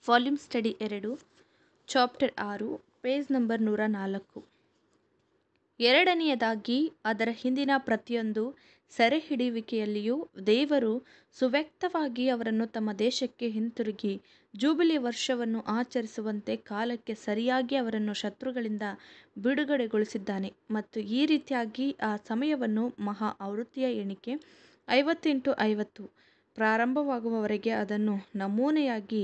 volume study ಎರಡು chapter ಆರು page number ನೂರ ನಾಲ್ಕು ಎರಡನೆಯದಾಗಿ ಅದರ ಹಿಂದಿನ ಪ್ರತಿಯೊಂದು ಸೆರೆಹಿಡಿಯುವಿಕೆಯಲ್ಲಿಯೂ ದೇವರು ಸುವ್ಯಕ್ತವಾಗಿ ಅವರನ್ನು ತಮ್ಮ ದೇಶಕ್ಕೆ ಹಿಂತಿರುಗಿ ಜೂಬಿಲಿ ವರ್ಷವನ್ನು ಆಚರಿಸುವಂತೆ ಕಾಲಕ್ಕೆ ಸರಿಯಾಗಿ ಅವರನ್ನು ಶತ್ರುಗಳಿಂದ ಬಿಡುಗಡೆಗೊಳಿಸಿದ್ದಾನೆ ಮತ್ತು ಈ ರೀತಿಯಾಗಿ ಆ ಸಮಯವನ್ನು ಮಹಾ ಆವೃತ್ತಿಯ ಎಣಿಕೆ ಐವತ್ತು ಇಂಟು ಐವತ್ತು ಪ್ರಾರಂಭವಾಗುವವರೆಗೆ ಅದನ್ನು ನಮೂನೆಯಾಗಿ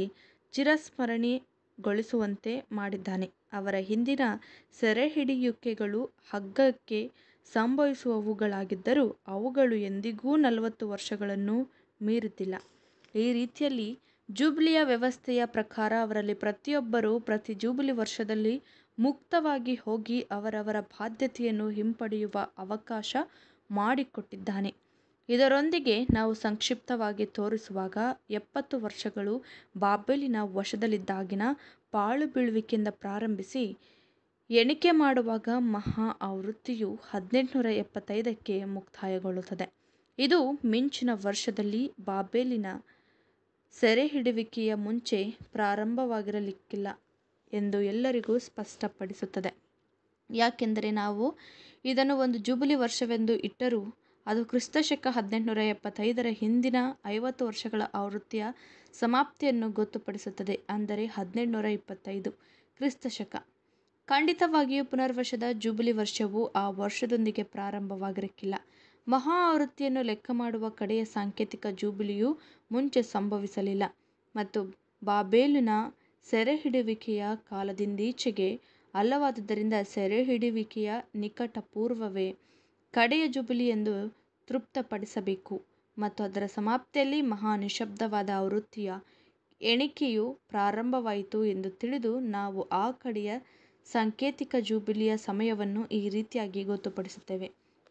ಚಿರಸ್ಮರಣೆಗೊಳಿಸುವಂತೆ ಮಾಡಿದ್ದಾನೆ ಅವರ ಹಿಂದಿನ ಸೆರೆಹಿಡಿಯುವಿಕೆಗಳು ಹಗ್ಗಕ್ಕೆ ಸಂಭವಿಸುವವುಗಳಾಗಿದ್ದರೂ ಅವುಗಳು ಎಂದಿಗೂ ನಲವತ್ತು ವರ್ಷಗಳನ್ನು ಮೀರಿದ್ದಿಲ್ಲ ಈ ರೀತಿಯಲ್ಲಿ ಜೂಬಿಲಿಯ ವ್ಯವಸ್ಥೆಯ ಪ್ರಕಾರ ಅವರಲ್ಲಿ ಪ್ರತಿಯೊಬ್ಬರೂ ಪ್ರತಿ ಜೂಬಿಲಿ ವರ್ಷದಲ್ಲಿ ಮುಕ್ತವಾಗಿ ಹೋಗಿ ಅವರವರ ಬಾಧ್ಯತೆಯನ್ನು ಹಿಂಪಡೆಯುವ ಅವಕಾಶ ಮಾಡಿಕೊಟ್ಟಿದ್ದಾನೆ ಇದರೊಂದಿಗೆ ನಾವು ಸಂಕ್ಷಿಪ್ತವಾಗಿ ತೋರಿಸುವಾಗ ಎಪ್ಪತ್ತು ವರ್ಷಗಳು ಬಾಬೆಲಿನ ವಶದಲ್ಲಿದ್ದಾಗಿನ ಪಾಳು ಬೀಳುವಿಕೆಯಿಂದ ಪ್ರಾರಂಭಿಸಿ ಎಣಿಕೆ ಮಾಡುವಾಗ ಮಹಾ ಆವೃತ್ತಿಯು ಹದಿನೆಂಟುನೂರ ಎಪ್ಪತ್ತೈದಕ್ಕೆ ಮುಕ್ತಾಯಗೊಳ್ಳುತ್ತದೆ ಇದು ಮಿಂಚಿನ ವರ್ಷದಲ್ಲಿ ಬಾಬೆಲಿನ ಸೆರೆಹಿಡಿಯುವಿಕೆಯ ಮುಂಚೆ ಪ್ರಾರಂಭವಾಗಿರಲಿಕ್ಕಿಲ್ಲ ಎಂದು ಎಲ್ಲರಿಗೂ ಸ್ಪಷ್ಟಪಡಿಸುತ್ತದೆ ಯಾಕೆಂದರೆ ನಾವು ಇದನ್ನು ಒಂದು ಜೂಬಿಲಿ ವರ್ಷವೆಂದು ಇಟ್ಟರೂ ಅದು ಕ್ರಿಸ್ತಶಕ ಹದಿನೆಂಟುನೂರ ಎಪ್ಪತ್ತೈದರ ಹಿಂದಿನ ಐವತ್ತು ವರ್ಷಗಳ ಆವೃತ್ತಿಯ ಸಮಾಪ್ತಿಯನ್ನು ಗೊತ್ತುಪಡಿಸುತ್ತದೆ ಅಂದರೆ ಹದಿನೆಂಟುನೂರ ಇಪ್ಪತ್ತೈದು ಕ್ರಿಸ್ತಶಕ ಖಂಡಿತವಾಗಿಯೂ ಪುನರ್ವಶದ ಜೂಬಿಲಿ ವರ್ಷವು ಆ ವರ್ಷದೊಂದಿಗೆ ಪ್ರಾರಂಭವಾಗಿರಲಿಕ್ಕಿಲ್ಲ ಮಹಾ ಆವೃತ್ತಿಯನ್ನು ಲೆಕ್ಕ ಮಾಡುವ ಕಡೆಯ ಸಾಂಕೇತಿಕ ಜೂಬಿಲಿಯು ಮುಂಚೆ ಸಂಭವಿಸಲಿಲ್ಲ ಮತ್ತು ಬಾಬೇಲಿನ ಸೆರೆಹಿಡಿಯುವಿಕೆಯ ಕಾಲದಿಂದೀಚೆಗೆ ಅಲ್ಲವಾದ್ದರಿಂದ ಸೆರೆಹಿಡಿಯುವಿಕೆಯ ನಿಕಟ ಪೂರ್ವವೇ ಕಡೆಯ ಜೂಬಿಲಿ ಎಂದು ತೃಪ್ತಿಪಡಿಸಬೇಕು ಮತ್ತು ಅದರ ಸಮಾಪ್ತಿಯಲ್ಲಿ ಮಹಾ ನಿಶ್ಶಬ್ದವಾದ ಆವೃತ್ತಿಯ ಎಣಿಕೆಯು ಪ್ರಾರಂಭವಾಯಿತು ಎಂದು ತಿಳಿದು ನಾವು ಆ ಕಡೆಯ ಸಾಂಕೇತಿಕ ಜೂಬಿಲಿಯ ಸಮಯವನ್ನು ಈ ರೀತಿಯಾಗಿ ಗೊತ್ತುಪಡಿಸುತ್ತೇವೆ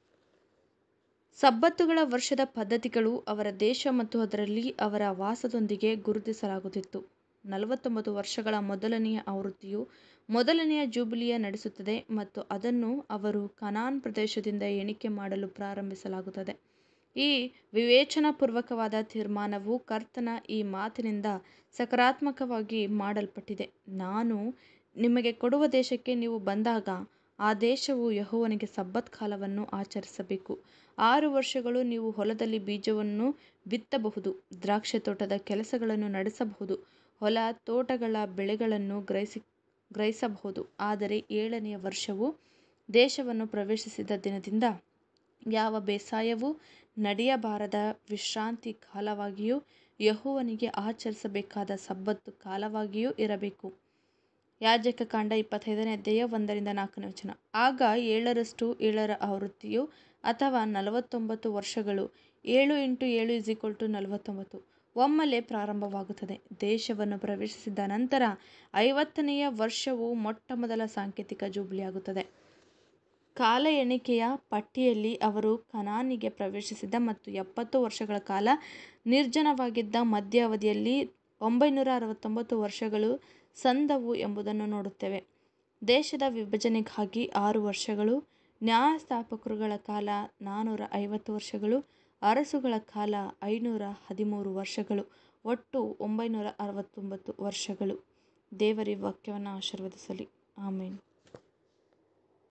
ಸಬ್ಬತ್ತುಗಳ ವರ್ಷದ ಪದ್ಧತಿಗಳು ಅವರ ದೇಶ ಮತ್ತು ಅದರಲ್ಲಿ ಅವರ ವಾಸದೊಂದಿಗೆ ಗುರುತಿಸಲಾಗುತ್ತಿತ್ತು ನಲವತ್ತೊಂಬತ್ತು ವರ್ಷಗಳ ಮೊದಲನೆಯ ಆವೃತ್ತಿಯು ಮೊದಲನೆಯ ಜೂಬಿಲಿಯ ನಡೆಸುತ್ತದೆ ಮತ್ತು ಅದನ್ನು ಅವರು ಕನಾನ್ ಪ್ರದೇಶದಿಂದ ಎಣಿಕೆ ಮಾಡಲು ಪ್ರಾರಂಭಿಸಲಾಗುತ್ತದೆ ಈ ವಿವೇಚನಾಪೂರ್ವಕವಾದ ತೀರ್ಮಾನವು ಕರ್ತನ ಈ ಮಾತಿನಿಂದ ಸಕಾರಾತ್ಮಕವಾಗಿ ಮಾಡಲ್ಪಟ್ಟಿದೆ ನಾನು ನಿಮಗೆ ಕೊಡುವ ದೇಶಕ್ಕೆ ನೀವು ಬಂದಾಗ ಆ ದೇಶವು ಯೆಹೋವನಿಗೆ ಸಬ್ಬತ್ ಕಾಲವನ್ನು ಆಚರಿಸಬೇಕು ಆರು ವರ್ಷಗಳು ನೀವು ಹೊಲದಲ್ಲಿ ಬೀಜವನ್ನು ಬಿತ್ತಬಹುದು ದ್ರಾಕ್ಷಿ ತೋಟದ ಕೆಲಸಗಳನ್ನು ನಡೆಸಬಹುದು ಹೊಲ ತೋಟಗಳ ಬೆಳೆಗಳನ್ನು ಗ್ರಹಿಸಿ ಗ್ರಹಿಸಬಹುದು ಆದರೆ ಏಳನೆಯ ವರ್ಷವು ದೇಶವನ್ನು ಪ್ರವೇಶಿಸಿದ ದಿನದಿಂದ ಯಾವ ಬೇಸಾಯವೂ ನಡೆಯಬಾರದ ವಿಶ್ರಾಂತಿ ಕಾಲವಾಗಿಯೂ ಯೆಹೋವನಿಗೆ ಆಚರಿಸಬೇಕಾದ ಸಬ್ಬತ್ತು ಕಾಲವಾಗಿಯೂ ಇರಬೇಕು ಯಾಜಕ ಕಾಂಡ ಇಪ್ಪತ್ತೈದನೇ ಅಧ್ಯಾಯ ಒಂದರಿಂದ ನಾಲ್ಕನೇ ವಚನ ಆಗ ಏಳರಷ್ಟು ಏಳರ ಆವೃತ್ತಿಯು ಅಥವಾ ನಲವತ್ತೊಂಬತ್ತು ವರ್ಷಗಳು ಏಳು ಇಂಟು ಏಳು ಇಸ್ ಈಕ್ವಲ್ ಟು ನಲವತ್ತೊಂಬತ್ತು ಒಮ್ಮೆಲೆ ಪ್ರಾರಂಭವಾಗುತ್ತದೆ ದೇಶವನ್ನು ಪ್ರವೇಶಿಸಿದ ನಂತರ ಐವತ್ತನೆಯ ವರ್ಷವು ಮೊಟ್ಟ ಮೊದಲ ಸಾಂಕೇತಿಕ ಜೂಬಿಲಿಯಾಗುತ್ತದೆ ಕಾಲ ಎಣಿಕೆಯ ಪಟ್ಟಿಯಲ್ಲಿ ಅವರು ಕನಾನಿಗೆ ಪ್ರವೇಶಿಸಿದ ಮತ್ತು ಎಪ್ಪತ್ತು ವರ್ಷಗಳ ಕಾಲ ನಿರ್ಜನವಾಗಿದ್ದ ಮಧ್ಯ ಅವಧಿಯಲ್ಲಿ ಒಂಬೈನೂರ ಅರವತ್ತೊಂಬತ್ತು ವರ್ಷಗಳು ಸಂದವು ಎಂಬುದನ್ನು ನೋಡುತ್ತೇವೆ ದೇಶದ ವಿಭಜನೆಗಾಗಿ ಆರು ವರ್ಷಗಳು ನ್ಯಾಯಸ್ಥಾಪಕರುಗಳ ಕಾಲ ನಾನ್ನೂರ ಐವತ್ತು ವರ್ಷಗಳು ಅರಸುಗಳ ಕಾಲ ಐನೂರ ಹದಿಮೂರು ವರ್ಷಗಳು ಒಟ್ಟು ಒಂಬೈನೂರ ಅರವತ್ತೊಂಬತ್ತು ವರ್ಷಗಳು ದೇವರಿ ವಾಕ್ಯವನ್ನು ಆಶೀರ್ವದಿಸಲಿ ಆಮೇನ್